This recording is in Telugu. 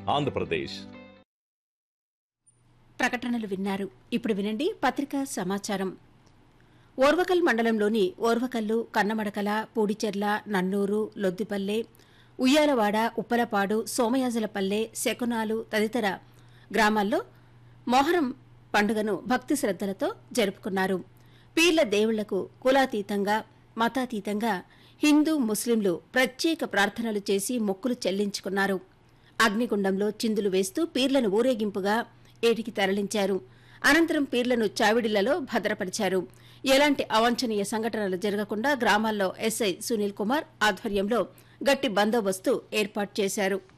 ఆంధ్రప్రదేశ్ ప్రకటనలు విన్నారు ఇప్పుడు వినండి పత్రికా సమాచారం ఓర్వకల్ మండలంలోని ఓర్వకల్లు కన్నమడకల పూడిచెర్ల నన్నూరు లొద్దిపల్లె ఉయ్యాలవాడ ఉప్పలపాడు సోమయాజులపల్లె శకునాలు తదితర గ్రామాల్లో మొహరం పండుగను భక్తి శ్రద్దలతో జరుపుకున్నారు పీర్ల దేవుళ్లకు కులాతీతంగా మతాతీతంగా హిందూ ముస్లింలు ప్రత్యేక ప్రార్థనలు చేసి మొక్కులు చెల్లించుకున్నారు అగ్నిగుండంలో చిందులు వేస్తూ పీర్లను ఊరేగింపుగా ఏటికి తరలించారు అనంతరం పీర్లను చావిడిలలో భద్రపరిచారు ఎలాంటి అవాంఛనీయ సంఘటనలు జరగకుండా గ్రామాల్లో ఎస్ఐ సునీల్ కుమార్ ఆధ్వర్యంలో గట్టి బందోబస్తు ఏర్పాటు చేశారు